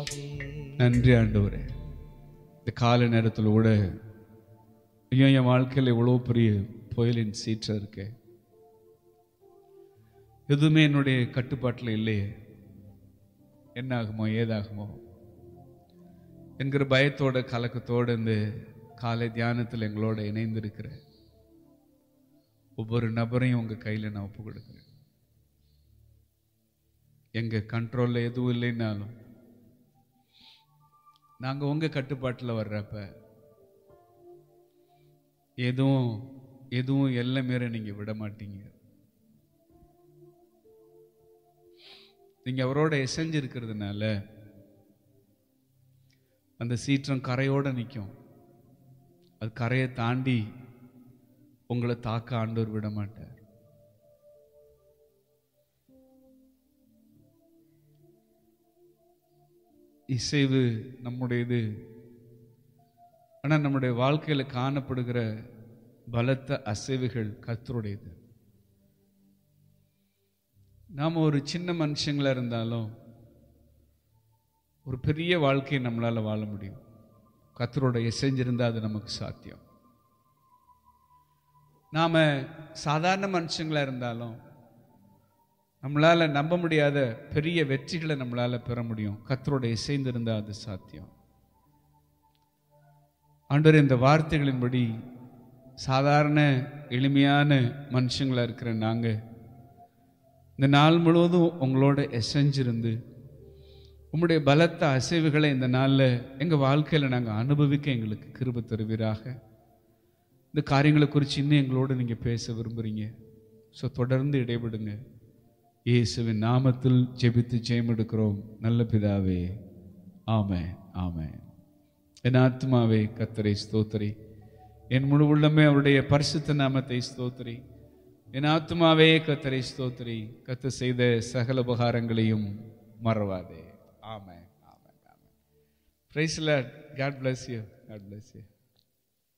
நன்றி ஆண்டவரே இந்த காலை நேரத்தில் கூட ஐயோ என் வாழ்க்கையில் இவ்வளோ பெரிய புயலின் சீற்றம் இருக்கே எதுவுமே என்னுடைய கட்டுப்பாட்டில் இல்லையே என்ன ஆகுமோ ஏதாகுமோ என்கிற பயத்தோட கலக்கத்தோட இந்த காலை தியானத்தில் எங்களோட இணைந்திருக்கிற ஒவ்வொரு நபரையும் உங்க கையில் நான் ஒப்பு கொடுக்குறேன் எங்க கண்ட்ரோல்ல எதுவும் இல்லைன்னாலும் நாங்க உங்க கட்டுப்பாட்டில் வர்றப்ப எதுவும் எதுவும் எல்லை மீற நீங்க விட மாட்டீங்க நீங்க அவரோட எசைஞ்சிருக்கிறதுனால அந்த சீற்றம் கரையோட நிற்கும் அது கரையை தாண்டி உங்களை தாக்க ஆண்டவர் விட மாட்டார் இசைவு நம்முடையது ஆனால் நம்முடைய வாழ்க்கையில் காணப்படுகிற பலத்த அசைவுகள் கர்த்தருடையது நாம் ஒரு சின்ன மனுஷங்களா இருந்தாலும் ஒரு பெரிய வாழ்க்கையை நம்மளால் வாழ முடியும் கத்தரோட இசைஞ்சிருந்தால் அது நமக்கு சாத்தியம் நாம் சாதாரண மனுஷங்களா இருந்தாலும் நம்மளால் நம்ப முடியாத பெரிய வெற்றிகளை நம்மளால் பெற முடியும் கத்தரோட இசைந்திருந்தால் அது சாத்தியம் ஆண்டவர் இந்த வார்த்தைகளின்படி சாதாரண எளிமையான மனுஷங்களா இருக்கிற நாங்கள் இந்த நாள் முழுவதும் உங்களோட எசைஞ்சிருந்து உம்முடைய பலத்த அசைவுகளை இந்த நாளில் எங்கள் வாழ்க்கையில் நாங்கள் அனுபவிக்க எங்களுக்கு கிருப தருவீராக இந்த காரியங்களை குறித்து இன்னும் எங்களோட நீங்கள் பேச விரும்புகிறீங்க ஸோ தொடர்ந்து இடைபடுங்க இயேசுவின் நாமத்தில் ஜெபித்து ஜெயம் எடுக்கிறோம் நல்ல பிதாவே ஆமே ஆமே என் ஆத்மாவே கத்தரை ஸ்தோத்திரி என் முழு உள்ளமே அவருடைய பரிசுத்த நாமத்தை ஸ்தோத்திரி என் ஆத்மாவே கத்தரை ஸ்தோத்திரி கத்து செய்த சகல உபகாரங்களையும் மறவாதே ஆமே ஆமே ஆமே praise Lord God bless you God bless you